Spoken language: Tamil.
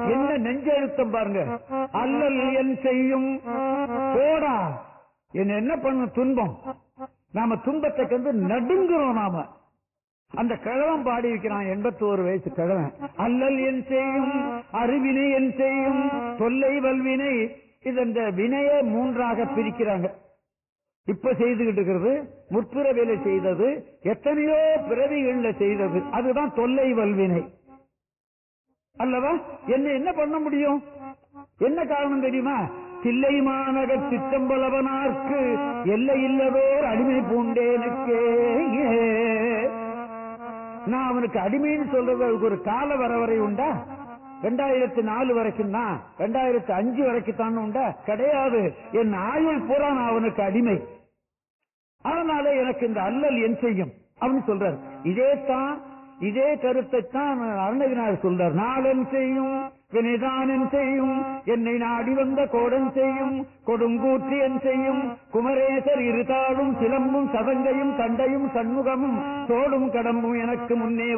என்ன நெஞ்செழுத்தம் பாருங்க அல்லல் என் செய்யும் போடா என்ன என்ன பண்ண துன்பம் நாம துன்பத்தை கண்டு நடுங்குறோம் நாம அந்த கிழவன் பாடி வைக்கிறான் எண்பத்தோரு வயசு கிழவன் அல்லல் என் செய்யும் அறிவினை என் செய்யும் தொல்லை வல்வினை இது இந்த வினையை மூன்றாக பிரிக்கிறாங்க இப்ப செய்துகிட்டு இருக்கிறது முற்பிறவில செய்தது எத்தனையோ பிறவிகள்ல செய்தது அதுதான் தொல்லை வல்வினை அல்லவா என்ன என்ன பண்ண முடியும் என்ன காரணம் தெரியுமா தில்லை மாநகர் சிற்றம்பலவனார்க்கு எல்லை இல்லதோர் அடிமை பூண்டேனுக்கே நான் அவனுக்கு அடிமைன்னு சொல்றது அதுக்கு ஒரு கால வரவரை உண்டா ரெண்டாயிரத்தி நாலு வரைக்கும் தான் ரெண்டாயிரத்தி அஞ்சு வரைக்கும் தான் உண்டா கிடையாது என் ஆயுள் பூரா நான் அவனுக்கு அடிமை அதனால எனக்கு இந்த அல்லல் என் செய்யும் அப்படின்னு சொல்றார் இதே தான் இதே கருத்தை தான் அருணகிரிநாதர் சொல்றார் நாளன் செய்யும் வினைதானன் செய்யும் என்னை நாடி வந்த கோடன் செய்யும் கொடுங்கூற்றியன் செய்யும் குமரேசர் இருதாளும் சிலம்பும் சதங்கையும் கண்டையும் சண்முகமும் தோடும் கடம்பும் எனக்கு முன்னே